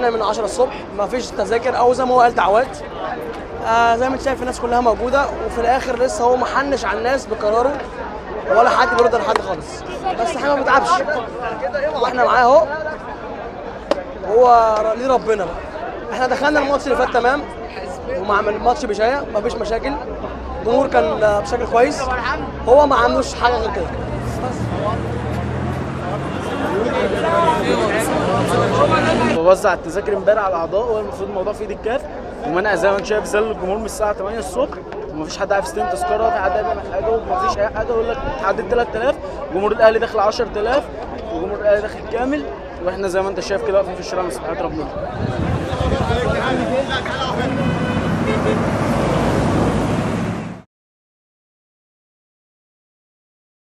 بدانا من 10 الصبح ما فيش تذاكر او زي ما هو قال دعوات آه زي ما انت شايف الناس كلها موجوده وفي الاخر لسه هو ما حنش على الناس بقراره ولا حد بيرد على حد خالص بس احنا ما بنتعبش واحنا معاه اهو هو ليه ربنا بقى احنا دخلنا الماتش اللي فات تمام ومع الماتش بشايه ما فيش مشاكل الجمهور كان آه، بشكل كويس هو ما عملوش حاجه غير كده بوزع التذاكر امبارح على الاعضاء هو المفروض الموضوع في ايد الكاف ومنع زي ما انت شايف زل الجمهور من الساعه 8 الصبح ومفيش حد عارف يستلم تذكره في حد يعمل حاجه ومفيش اي حاجه يقول لك اتعدت 3000 جمهور الاهلي داخل 10000 وجمهور الاهلي داخل كامل واحنا زي ما انت شايف كده واقفين في الشارع من صحيح ربنا